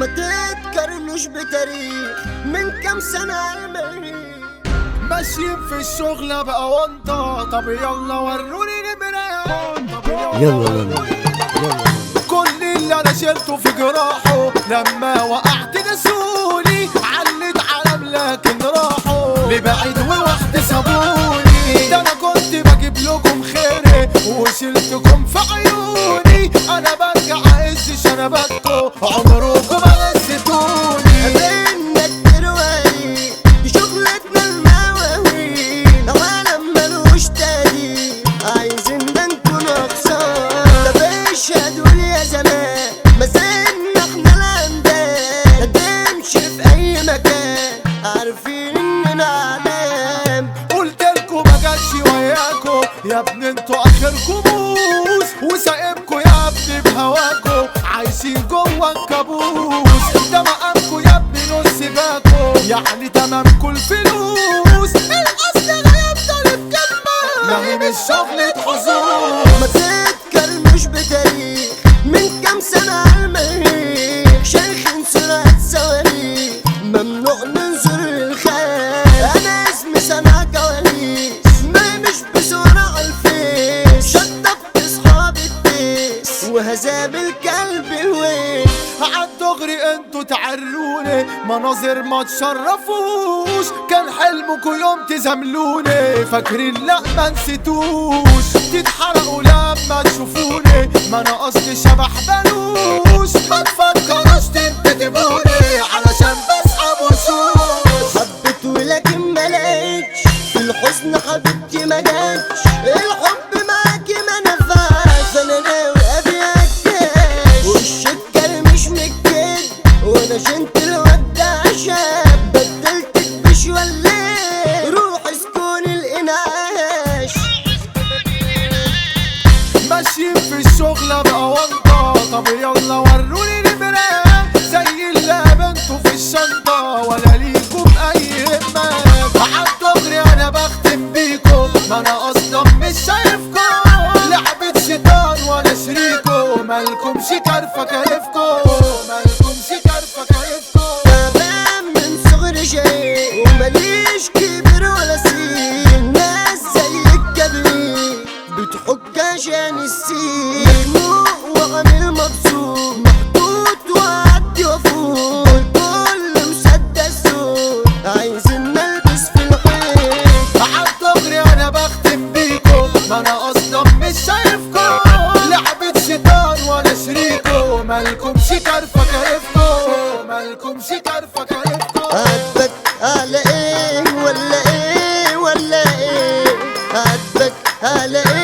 ما تتكرمش بتاريخ من كام سنة عمري ماشيين في الشغل بقى وانطة طب يلا وروني نمرة طب يلا يلا يلا كل اللي انا شلته في جراحه لما وقعت نسوني علت علم لكن راحوا لبعيد ووقت سابوني ده انا كنت بجيب لكم خيري وشلتكم في عيوني انا برجع اعز شنباتكم عمركم ما نسيتوني منك تروي دي شغلتنا المواويل عالم ملوش تاني عايزين نكون اقصار طب اشهدوا لي يا زمان ما زلنا احنا الاندال تمشي في اي مكان عارفين اننا علام قلت لكم ما جاتش وياكم يا ابني انتوا اخركم موس وسايبكم يا ابني بهواكم عايشين جوه الكابوس ده مقامكم يا ابني نص باكم يعني تمامكم الفلوس الاصل هيفضل بكلمه ما هي مش شغلة حظوظ ما تتكلمش بتاريخ من كام سنة عالمريخ شيخ سرعة صواريخ ممنوع ننظر للخير أنا اسمي سنة كواليس ما مش بسرعة الفيس شطبت صحاب الديس وهزام الكلب الويل عالدغري انتوا تعروني مناظر ما تشرفوش كان حلمكم يوم تزاملوني فاكرين لا ما نسيتوش تتحرقوا لما تشوفوني ما انا اصلي شبح بلوش ما تفكروش تنتدبوني علشان بسحب وشوش حبيت ولكن ما لقيتش في الحزن حبيبتي ما جاتش الحب معاكي ما نفعش انا ناوي ابيعك كاش والشكر مش مكد وانا شنت الواد ده عشان بدلتك بشواليه روح اسكن الانعاش ماشيين في الشغل بقى وانطة طب يلا وروني نمرة زي اللعب انتوا في الشنطة ولا ليكم أي همة عالدغري أنا بختم بيكم ما أنا أصلا مش شايفكم لعبة شيطان ولا شريكو مالكمش كارفة كيفكم مالكمش كارفة كيفكم تعبان من صغر شيء ومليش كبير ولا سين ناس زي الكبريت بتحك عشان السين مخنوق وعامل مبسوط محطوط وعدي وفوق الكل مسدس سود عايزين نلبس في الحيط عالدغري انا بختم بيكم ما انا اصلا مش شايفكم لعبة شيطان ولا شريكو مالكمش كارفة كيفكم مالكمش كارفة كيفكم عاتبك على ايه ولا ايه ولا ايه عاتبك على ايه